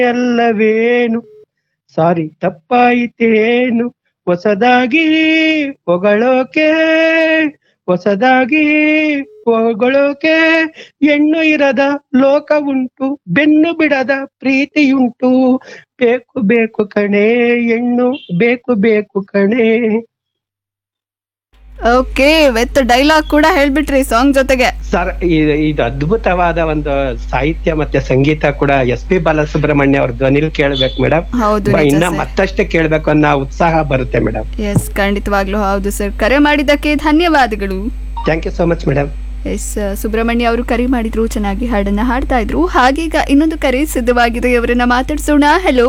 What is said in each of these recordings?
ಎಲ್ಲವೇನು ಸಾರಿ ತಪ್ಪಾಯಿತೇನು ಹೊಸದಾಗಿ ಹೊಗಳೋಕೆ ಹೊಸದಾಗಿ ಹೊಗಳೋಕೆ ಹೆಣ್ಣು ಇರದ ಲೋಕ ಉಂಟು ಬೆನ್ನು ಬಿಡದ ಪ್ರೀತಿಯುಂಟು ಬೇಕು ಬೇಕು ಕಣೆ ಹೆಣ್ಣು ಬೇಕು ಬೇಕು ಕಣೆ ಓಕೆ ವಿತ್ ಡೈಲಾಗ್ ಕೂಡ ಹೇಳ್ಬಿಟ್ರಿ ಸಾಂಗ್ ಜೊತೆಗೆ ಸರ್ ಇದು ಇದು ಅದ್ಭುತವಾದ ಒಂದು ಸಾಹಿತ್ಯ ಮತ್ತೆ ಸಂಗೀತ ಕೂಡ ಎಸ್ ಪಿ ಬಾಲಸುಬ್ರಹ್ಮಣ್ಯ ಅವ್ರ ಧ್ವನಿಲ್ ಕೇಳ್ಬೇಕು ಮೇಡಮ್ ಹೌದು ಇನ್ನ ಮತ್ತಷ್ಟು ಕೇಳ್ಬೇಕು ಅನ್ನೋ ಉತ್ಸಾಹ ಬರುತ್ತೆ ಮೇಡಮ್ ಎಸ್ ಖಂಡಿತವಾಗ್ಲೂ ಹೌದು ಸರ್ ಕರೆ ಮಾಡಿದ್ದಕ್ಕೆ ಧನ್ಯವಾದಗಳು thank you so much madam S Subrahmanya ಅವರು ಕರೆ ಮಾಡಿದ್ರು ಚೆನ್ನಾಗಿ ಹಾಡನ್ನ ಹಾಡ್ತಾ ಇದ್ರು ಹಾಗೀಗ ಇನ್ನೊಂದು ಕರೆ ಸಿದ್ಧವಾಗಿದೆ ಅವರನ್ನ ಮಾತಾಡ್ಸೋಣ ಹಲೋ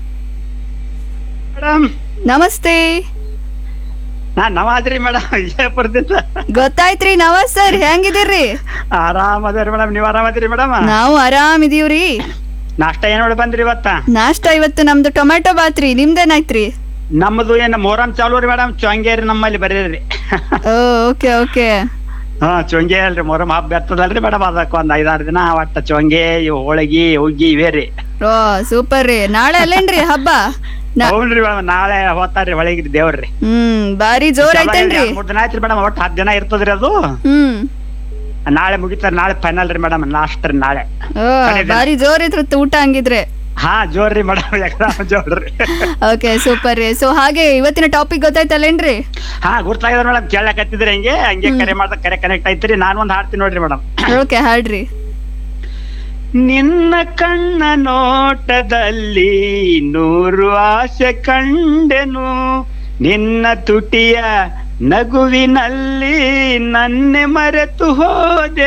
ಮೇಡಮ್ ನಮಸ್ತೆ ನಾನ್ ನವಾದ್ರಿ ಮೇಡಮ್ ವಿಜಯಪುರದಿಂದ ಗೊತ್ತಾಯ್ತ್ರಿ ನವಾಜ್ ಸರ್ ಹೆಂಗಿದಿರ್ರಿ ಆರಾಮದ್ರಿ ಮೇಡಮ್ ನೀವ್ ಆರಾಮದ್ರಿ ಮೇಡಮ್ ನಾವು ಆರಾಮಿದೀವ್ರಿ ನಾಷ್ಟ ಏನ್ ನೋಡಿ ಬಂದ್ರಿ ಇವತ್ತ ನಾಷ್ಟ ಇವತ್ತು ನಮ್ದು ಟೊಮ್ಯಾಟೊ ಬಾತ್ರಿ ನಿಮ್ದೇನಾಯ್ತ್ರಿ ನಮ್ದು ಏನ್ ಮೊಹರಂ ಚಾಲು ರೀ ಮೇಡಮ್ ಚೊಂಗೇರಿ ನಮ್ಮಲ್ಲಿ ಬರೀರಿ ಓ ಓಕೆ ಓಕೆ ಹಾ ಚೊಂಗೆ ಅಲ್ರಿ ಮೊಹರಂ ಹಬ್ಬ ಇರ್ತದಲ್ರಿ ಮೇಡಮ್ ಅದಕ್ಕ ಒಂದ್ ಐದಾರು ದಿನ ಒಟ್ಟ ಚೊಂಗೆ ಇವ್ ಹೋಳಿಗಿ ಹುಗ್ಗಿ ಇವೇ ರೀ ಓ ಸೂಪರ್ ರೀ ನಾಳೆ ಅಲ್ಲೇನ್ರಿ ಹಬ್ಬ ನ- ಹೌನ್ರಿ ಮೇಡಮ್ ನಾಳೆ ಹೋಗ್ತಾರ್ರಿ ಒಳಗಿರಿ ದೇವ್ರಿ ಹ್ಮ್ ಬಾರಿ ಜೋರ್ ಐತೇನ್ರಿ ಮೂರ್ ದಿನ ಆಯ್ತ್ರಿ ಮೇಡಮ್ ಒಟ್ಟ ಹತ್ತು ದಿನ ಇರ್ತದ್ರಿ ಅದು ಹ್ಮ್ ನಾಳೆ ಮುಗಿತಾರ ನಾಳೆ ಫೈನಲ್ ರೀ ಮೇಡಮ್ ಲಾಸ್ಟ್ ರೀ ನಾಳೆ ಓ ಬಾರಿ ಜೋರ್ ಇದ್ರತ್ ಊಟ ಹಂಗಿದ್ರೆ ಹಾ ಜೋರ್ರಿ ಮೇಡಮ್ ಎಕ್ಸಾಮ್ ಜೋರ್ರಿ ಓಕೆ ಸೂಪರ್ ರೀ ಸೊ ಹಾಗೆ ಇವತ್ತಿನ ಟಾಪಿಕ್ ಗೊತ್ತಾಯ್ತಲ್ಲೇನ್ರಿ ಹಾ ಗುರ್ತಾಗಿದ್ರ ಮೇಡಮ್ ಕೇಳಕತ್ತಿದ್ರಿ ಹಂಗೆ ಹಂಗೆ ಕರೆ ಮಾಡ್ದ ಕರೆ ಕನೆಕ್ಟ್ ಐತ್ರಿ ನಾನ್ ಒಂದ್ ಹಾಡ್ತೀನಿ ನೋಡ್ರಿ ಮೇಡಮ್ ಓಕೆ ಹಾಡ್ರಿ ನಿನ್ನ ಕಣ್ಣ ನೋಟದಲ್ಲಿ ನೂರು ಆಸೆ ಕಂಡೆನು ನಿನ್ನ ತುಟಿಯ ನಗುವಿನಲ್ಲಿ ನನ್ನೆ ಮರೆತು ಹೋದೆ